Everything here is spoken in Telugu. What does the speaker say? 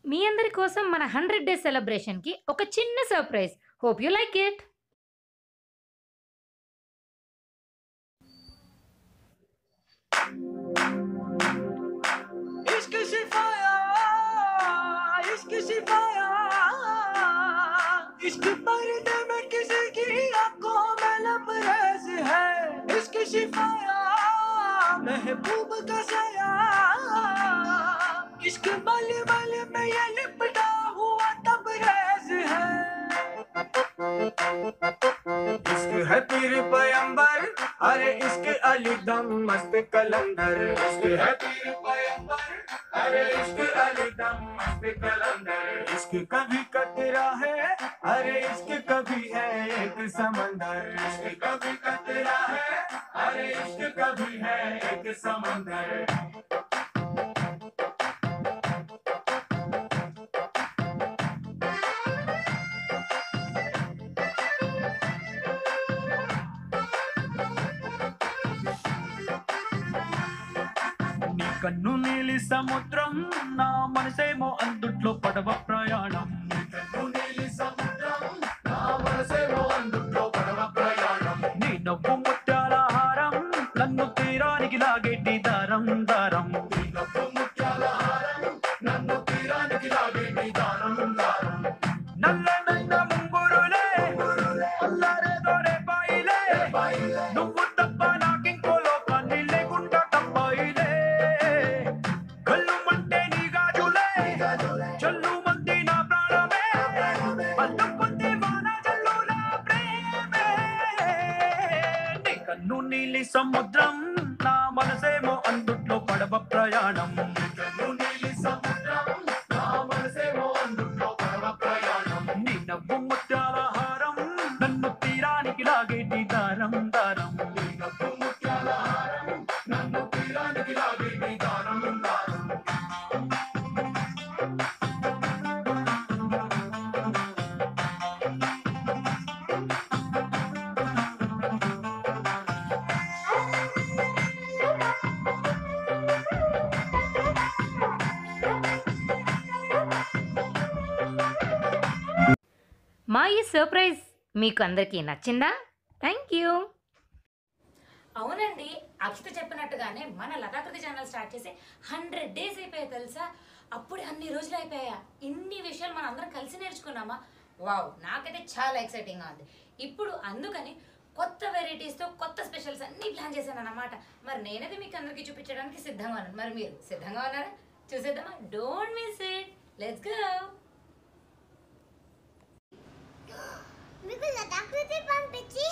మీ అందరి కోసం మన హండ్రెడ్ డేస్ సెలబ్రేషన్కి ఒక చిన్న surprise hope you like it इश्क शिफाया इश्क शिफाया इश्क पर्दे में किसी की आंखों में लबरेज है इश्क शिफाया महबूब का साया इश्क मल मल में ये लिपटा हुआ तबरेज है इश्क है पीर पैंबर अरे इश्क अली दम मस्त कलंदर इश्क है पीर पैंबर अरे इश्क अली दम मस्त कलंदर इश्क कभी कतरा है अरे इश्क कभी है एक समंदर इश्क कभी कतरा है अरे इश्क कभी है एक समंदर నీ కన్ను నీలి సముద్రం నా మనసేమో అందుట్లో పడవ ప్రయాణం నీ కన్ను నీలి సముద్రం నా మనసేమో అందుట్లో పడవ ప్రయాణం నీ నవ్వు ముత్యాల హారం నన్ను తీరానికి లాగేటి దారం దారం నీ నవ్వు ముత్యాల హారం నన్ను తీరానికి లాగేటి దారం దారం నల్ల నల్ల ముంగురులే అల్లారే దొరే బాయిలే నువ్వు తప్ప నాకింకో లోకాన్ని లేకుండా తప్పాయిలే కళ్ళు మంటే నీ గాజులే చల్లు మంది నా ప్రాణమే పల్లు పొంది వాన జల్లుల ప్రేమే నీ కన్ను నీలి సముద్రం నా మనసేమో అందుట్లో పడవ ప్రయాణం నీ కన్ను నీలి సముద్రం నా మనసేమో అందుట్లో పడవ ప్రయాణం నీ నవ్వు ముత్యాల హారం నన్ను తీరానికి లాగేటి దారం దారం నీ నవ్వు ముత్యాల హారం నన్ను తీరానికి లాగేటి దారం దారం మా ఈ సర్ప్రైజ్ మీకు అందరికీ నచ్చిందా థ్యాంక్ యూ అవునండి అక్షిత చెప్పినట్టుగానే మన లతాకృతి ఛానల్ స్టార్ట్ చేసి హండ్రెడ్ డేస్ అయిపోయాయి తెలుసా అప్పుడే అన్ని రోజులు అయిపోయా ఇన్ని విషయాలు మనం అందరం కలిసి నేర్చుకున్నామా వావ్ నాకైతే చాలా ఎక్సైటింగ్గా ఉంది ఇప్పుడు అందుకని కొత్త వెరైటీస్తో కొత్త స్పెషల్స్ అన్ని ప్లాన్ చేశాను అన్నమాట మరి నేనైతే మీకు అందరికీ చూపించడానికి సిద్ధంగా ఉన్నాను మరి మీరు సిద్ధంగా ఉన్నారా చూసేద్దామా don't miss it let's go మీకు లతాకృతి పంపించి